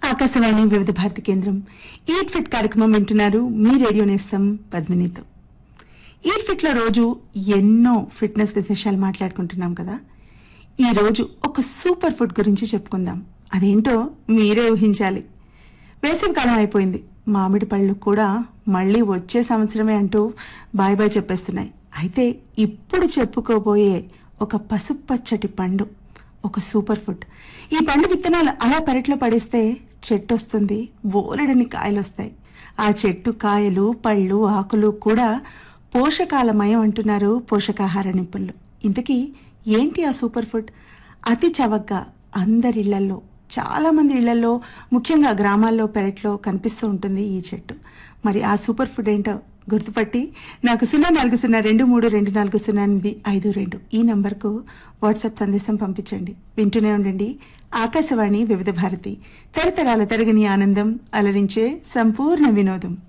ఆకాశవాణి వివిధ భారతి కేంద్రం eat fit కార్యక్రమం వింటున్నారు మీ రేడియో నేస్తం పద్మినితో ఈట్ ఫిట్ లో రోజు ఎన్నో ఫిట్నెస్ విశేషాలు మాట్లాడుకుంటున్నాం కదా ఈ రోజు ఒక సూపర్ ఫుడ్ గురించి చెప్పుకుందాం అదేంటో మీరే ఊహించాలి వేసవికాలం అయిపోయింది మామిడి పళ్ళు కూడా మళ్ళీ వచ్చే సంవత్సరమే అంటూ బాయ్ బాయ్ చెప్పేస్తున్నాయి అయితే ఇప్పుడు చెప్పుకోబోయే ఒక పసుపచ్చటి పండు ఒక సూపర్ ఫుడ్ ఈ పండు విత్తనాలు అలా పెరట్లో పడేస్తే చెట్టు వస్తుంది బోలెడని కాయలు వస్తాయి ఆ చెట్టు కాయలు పళ్ళు ఆకులు కూడా పోషకాలమయం అంటున్నారు పోషకాహార నిపుణులు ఇంతకీ ఏంటి ఆ సూపర్ ఫుడ్ అతి చవకగా అందరిళ్లలో చాలా మంది ఇళ్లలో ముఖ్యంగా గ్రామాల్లో పెరట్లో కనిపిస్తూ ఉంటుంది ఈ చెట్టు మరి ఆ సూపర్ ఫుడ్ ఏంటో గుర్తుపట్టి నాకు సున్నా నాలుగు సున్నా రెండు మూడు రెండు నాలుగు సున్నా ఎనిమిది ఐదు రెండు ఈ నంబర్కు వాట్సాప్ సందేశం పంపించండి వింటూనే ఉండండి ఆకాశవాణి వివిధ భారతి తరతరాల తరగని ఆనందం అలరించే సంపూర్ణ వినోదం